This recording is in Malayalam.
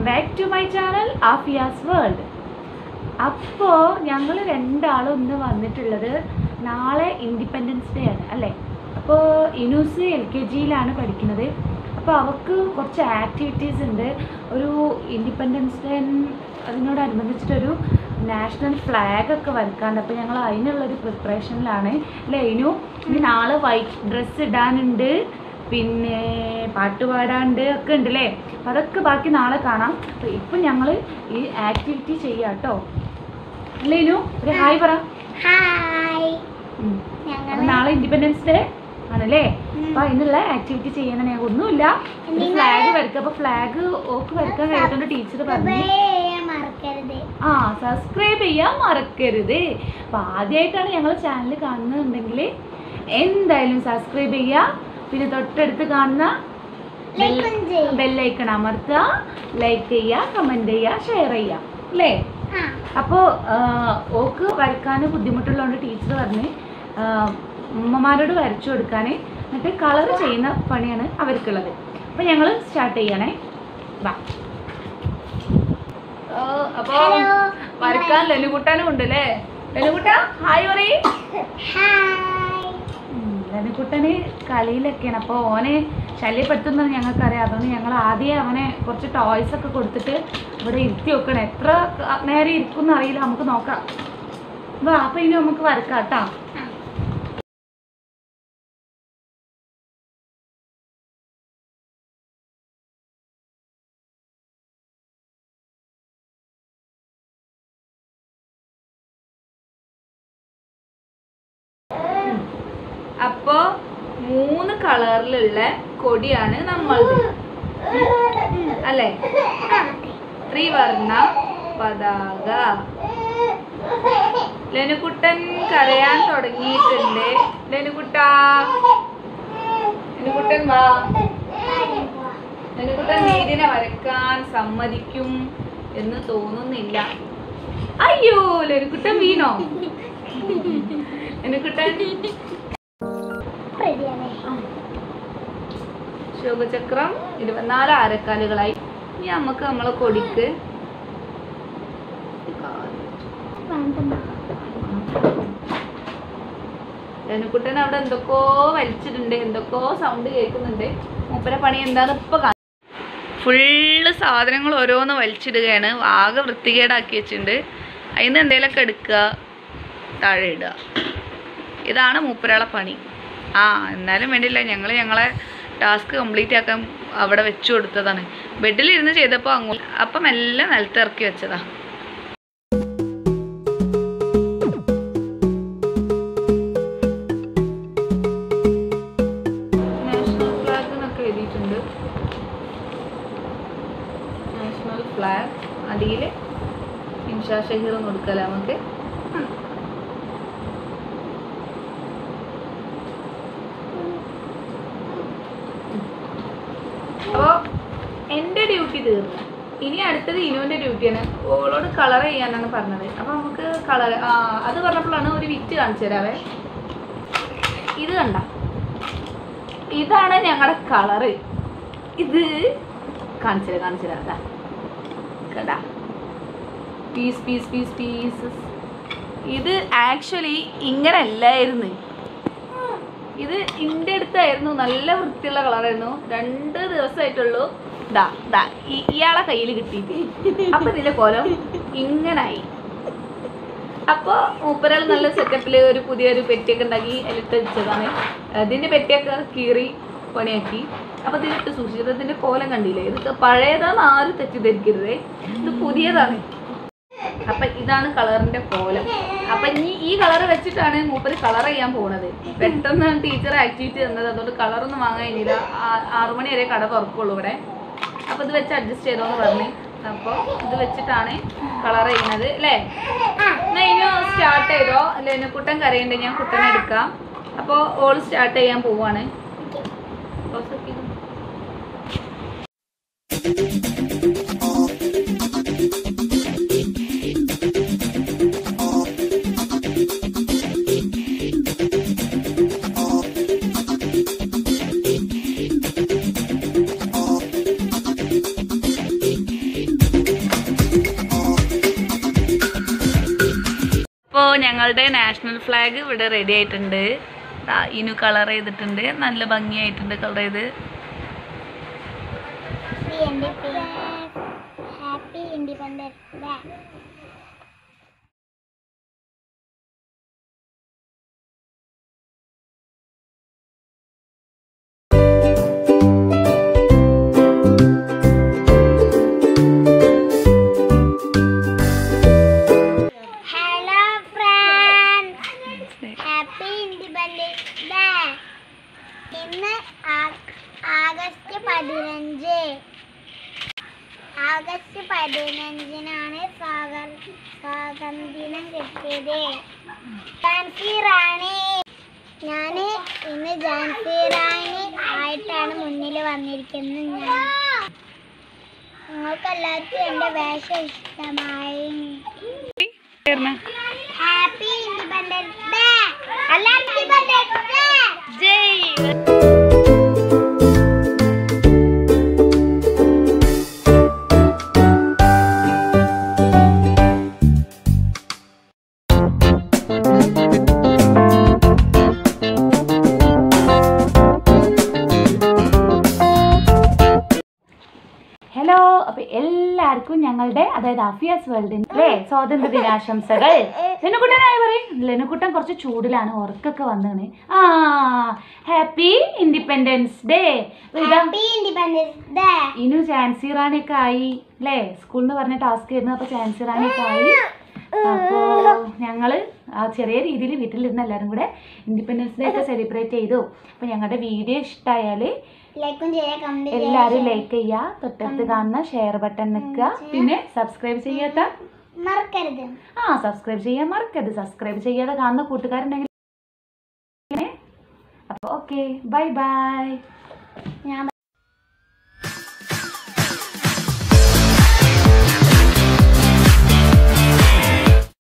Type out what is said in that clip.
Back to my channel Afiya's world അപ്പോൾ ഞങ്ങൾ രണ്ടാളും ഇന്ന് വന്നിട്ടുള്ളത് നാളെ ഇൻഡിപെൻഡൻസ് ഡേ ആണ് അല്ലേ അപ്പോൾ ഇനൂസ് എൽ കെ ജിയിലാണ് പഠിക്കുന്നത് അപ്പോൾ അവൾക്ക് കുറച്ച് ആക്ടിവിറ്റീസ് ഉണ്ട് ഒരു ഇൻഡിപെൻഡൻസ് ഡേ അതിനോടനുബന്ധിച്ചിട്ടൊരു നാഷണൽ ഫ്ലാഗ് ഒക്കെ വരക്കാണ്ട് അപ്പോൾ ഞങ്ങൾ അതിനുള്ളൊരു പ്രിപ്പറേഷനിലാണ് അല്ലേ ഇനു ഇനി നാളെ വൈറ്റ് ഡ്രസ്സ് ഇടാനുണ്ട് പിന്നെ പാട്ട് പാടാണ്ട് ഒക്കെ ഉണ്ട് അല്ലേ അപ്പം അതൊക്കെ ബാക്കി നാളെ കാണാം അപ്പോൾ ഇപ്പം ഞങ്ങൾ ഈ ആക്ടിവിറ്റി ചെയ്യാം കേട്ടോ അല്ലേ ഇനു ഒരു ഹായ് പറ ഹായ് ഉം. ഞങ്ങൾ അപ്പൊ നാളെ ഇൻഡിപെൻഡൻസ് ഡേ ആണല്ലേ ഉം. അപ്പൊ അതിനുള്ള ആക്ടിവിറ്റി ചെയ്യാനാണ് ഞാൻ ഒന്നുമില്ല നിങ്ങള് ഫ്ലാഗ് വരക്കുക അപ്പൊ ഫ്ലാഗ് ഓക്ക് വരക്കാൻ കഴിയാത്തോണ്ട് ടീച്ചർ പറഞ്ഞു ചെയ്യാൻ മറക്കരുത് ആ സബ്സ്ക്രൈബ് ചെയ്യാൻ മറക്കരുത് അപ്പൊ ആദ്യമായിട്ടാണ് ഞങ്ങൾ ചാനൽ കാണുന്നുണ്ടെങ്കിൽ എന്തായാലും സബ്സ്ക്രൈബ് ചെയ്യുക പിന്നെ തൊട്ടടുത്ത് കാണുന്ന ലൈക്കും ചെയ്യും ബെല്ലൈക്കൺ അമർത്തുക ലൈക്ക് ചെയ്യുക കമന്റ് ചെയ്യുക ഷെയർ ചെയ്യുക അല്ലേ ആ അപ്പോൾ ഓക്ക് വരക്കാൻ ബുദ്ധിമുട്ടുള്ളതുകൊണ്ട് ടീച്ചർ പറഞ്ഞ് ആ, ഉമ്മമാരോട് വരച്ചു കൊടുക്കാൻ എന്നിട്ട് കളർ ചെയ്യുന്ന പണിയാണ് അവർക്കുള്ളത് അപ്പോൾ ഞങ്ങൾ സ്റ്റാർട്ട് ചെയ്യണേ വാ അപ്പോൾ Hello. വരക്കാൻ ലെനുകുട്ടാനും ഉണ്ട് അല്ലേ ലെനുകുട്ട ഹായ് പറയ് ഹായ് ലെനുകുട്ടന് കളിയിലൊക്കെയാണ് അപ്പോൾ ഓനെ ശല്യപ്പെടുത്തുന്നത് ഞങ്ങൾക്കറിയാം അതുകൊണ്ട് ഞങ്ങൾ ആദ്യം അവനെ കുറച്ച് ടോയ്സ് ഒക്കെ കൊടുത്തിട്ട് ഇവിടെ ഇരുത്തി വെക്കണം എത്ര ക- നേരം ഇരിക്കും അറിയില്ല നമുക്ക് നോക്കാം വാ അപ്പൊ ഇനി നമുക്ക് വരക്കാം കേട്ടോ അപ്പോ മൂന്ന് കളറിലുള്ള കൊടിയാണ് നമ്മളുടെ അല്ലേ ത്രിവർണ പതാക ലെനുകുട്ടൻ കരയാൻ തുടങ്ങിയിട്ടുണ്ട് ലെനുകുട്ട ലെനുകുട്ടൻ വാ ലെനുകുട്ടൻ നീതിനെ വരക്കാൻ സമ്മതിക്കും എന്ന് തോന്നുന്നില്ല അയ്യോ ലെനുകുട്ടൻ വീണോ ലെനുകുട്ടൻ റെഡിയാണേ ശോഭചക്രം ഇരുപത്തിനാല് ആരക്കാലുകളായി ഇനി നമുക്ക് നമ്മളെ കൊടിക്ക് രനുക്കുട്ടൻ അവിടെ എന്തൊക്കെയോ വലിച്ചിട്ടുണ്ട് എന്തൊക്കെയോ സൗണ്ട് കേൾക്കുന്നുണ്ട് മൂപ്പര പണി എന്താന്ന് ഇപ്പൊ ഫുള്ള് സാധനങ്ങൾ ഓരോന്ന് വലിച്ചിടുകയാണ് ആകെ വൃത്തികേടാക്കി വെച്ചിട്ടുണ്ട് അതിന് എന്തെങ്കിലുമൊക്കെ എടുക്കുക താഴെ ഇടുക ഇതാണ് മൂപ്പരാളെ പണി ആ എന്നാലും വേണ്ടില്ല ഞങ്ങൾ ഞങ്ങളെ ടാസ്ക് കംപ്ലീറ്റ് ആക്കാൻ അവിടെ വെച്ചു കൊടുത്തതാണ് ബെഡിലിരുന്ന് ചെയ്തപ്പോൾ അങ്ങോട്ട് അപ്പം എല്ലാം നിലത്തിറക്കി വെച്ചതാ നാഷണൽ ഫ്ലാഗ് എന്നൊക്കെ എഴുതിയിട്ടുണ്ട് നാഷണൽ ഫ്ലാഗ് അടിയിൽ ഇൻഷാ ഷഹീർ എന്ന് കൊടുക്കല്ലേ നമുക്ക് അപ്പോൾ എൻ്റെ ഡ്യൂട്ടി തീർന്നു ഇനി അടുത്തത് ഇനുവിൻ്റെ ഡ്യൂട്ടിയാണ് ഓളോട് കളർ ചെയ്യാനാണ് പറഞ്ഞത് അപ്പോൾ നമുക്ക് കളർ ആ അത് പറഞ്ഞപ്പോഴാണ് ഒരു വിറ്റ് കാണിച്ചു തരാവേ ഇത് കണ്ട ഇതാണ് ഞങ്ങളുടെ കളറ് ഇത് കാണിച്ചു തരാം കാണിച്ചു തരാം ദാ. കണ്ടാ പീസ് പീസ് പീസ് പീസസ് ഇത് ആക്ച്വലി ഇങ്ങനെ അല്ലായിരുന്നു ഇത് ഇന്റെ അടുത്തായിരുന്നു നല്ല വൃത്തിയുള്ള കളറായിരുന്നു രണ്ട് ദിവസമായിട്ടുള്ളൂ ദാ ദാ ഈ- ഇയാളെ കയ്യിൽ കിട്ടിയിട്ട് അപ്പൊ ഇതിന്റെ കോലം ഇങ്ങനായി അപ്പൊ മൂപ്പരാൾ നല്ല സെറ്റപ്പിൽ ഒരു പുതിയൊരു പെട്ടിയൊക്കെ ഉണ്ടാക്കി അതിലിട്ട് വെച്ചതാണ് ഇതിന്റെ പെട്ടിയൊക്കെ കീറി പണിയാക്കി അപ്പൊ ഇതിലിട്ട് സൂക്ഷിച്ചത് ഇതിന്റെ കോലം കണ്ടില്ലേ ഇത് പഴയതാണ് ആരും തെറ്റിദ്ധരിക്കരുതേ ഇത് പുതിയതാണ് അപ്പൊ ഇതാണ് കളറിന്റെ കോലം അപ്പൊ ഇനി ഈ കളർ വെച്ചിട്ടാണ് മൂപ്പര് കളർ ചെയ്യാൻ പോണത് പെട്ടെന്ന് ടീച്ചർ ആക്ടിവിറ്റി തന്നത് അതുകൊണ്ട് കളറൊന്നും വാങ്ങാൻ കഴിഞ്ഞില്ല ആ- ആറ് മണി വരെ കട തുറക്കുള്ളൂ ഇവിടെ അപ്പൊ ഇത് വെച്ച് അഡ്ജസ്റ്റ് ചെയ്തോന്ന് പറഞ്ഞു അപ്പൊ ഇത് വെച്ചിട്ടാണ് കളർ ചെയ്യുന്നത് അല്ലേ എന്നാ ഇനി സ്റ്റാർട്ട് ചെയ്തോ അല്ലെ എന്നെ കുട്ടൻ കരയുണ്ട് ഞാൻ കുട്ടനെ എടുക്കാം അപ്പോൾ ഓൾ സ്റ്റാർട്ട് ചെയ്യാൻ പോവാണ് Close up ചെയ്തോ. ഞങ്ങളുടെ നാഷണൽ ഫ്ലാഗ് ഇവിടെ റെഡി ആയിട്ടുണ്ട് ദാ ഇനു കളർ ചെയ്തിട്ടുണ്ട് നല്ല ഭംഗിയായിട്ടുണ്ട് കളർ ചെയ്ത് happy independence day hello friends happy independence day ഇന്ന് ആ- ആഗസ്റ്റ് പതിനഞ്ച് ആഗസ്റ്റ് പതിനഞ്ചിനാണ് സ്വാഗ- സ്വാതന്ത്ര്യം കിട്ടിയത് ഝാൻസി റാണി ഞാൻ ഇന്ന് ഝാൻസി റാണി ആയിട്ടാണ് മുന്നിൽ വന്നിരിക്കുന്നത് ഞാൻ നിങ്ങൾക്ക് എല്ലാവർക്കും എൻ്റെ വേഷം ഇഷ്ടമായി ഹാപ്പി ഇൻഡിപെൻഡൻസ് ഡേ എല്ലാവർക്കും ഇൻഡിപെൻഡൻസ് ഡേ ജയ് ഹലോ അപ്പൊ എല്ലാവർക്കും ഞങ്ങളുടെ അതായത് അഫിയാസ് വേൾഡിന്റെ സ്വാതന്ത്ര്യ ദിനാശംസകൾ ലെനുക്കുട്ടനായി പറയും ലെനുക്കുട്ടൻ കുറച്ച് ചൂടിലാണ് ഉറക്കൊക്കെ വന്നാണ് ആ ഹാപ്പി ഇൻഡിപെൻഡൻസ് ഡേ ഇതാ ഹാപ്പി ഇൻഡിപെൻഡൻസ് ഡേ ഇനു ചാൻസി റാണിയൊക്കെ ആയി അല്ലേ സ്കൂളിൽ നിന്ന് പറഞ്ഞ ടാസ്ക് ആയിരുന്നു അപ്പൊ ചാൻസി റാണിയൊക്കെ ആയി അപ്പോ ഞങ്ങള് ആ ചെറിയ രീതിയിൽ വീട്ടിലിരുന്ന് എല്ലാവരും കൂടെ ഇൻഡിപെൻഡൻസ് ഡേ ഒക്കെ സെലിബ്രേറ്റ് ചെയ്തു അപ്പൊ ഞങ്ങളുടെ വീഡിയോ ഇഷ്ടമായാല് ലൈക്കും ചെയ്യാം കമന്റ് എല്ലാവരും ലൈക്ക് ചെയ്യുക തൊട്ടടുത്ത് കാണുന്ന ഷെയർ ബട്ടൺ നിൽക്കുക പിന്നെ സബ്സ്ക്രൈബ് ചെയ്യാത്ത മറക്കരുത് ആ സബ്സ്ക്രൈബ് ചെയ്യാൻ മറക്കരുത് സബ്സ്ക്രൈബ് ചെയ്യാതെ കാണുന്ന കൂട്ടുകാരുണ്ടെങ്കിൽ അപ്പോൾ ഓക്കെ ബൈ ബൈ ഞാൻ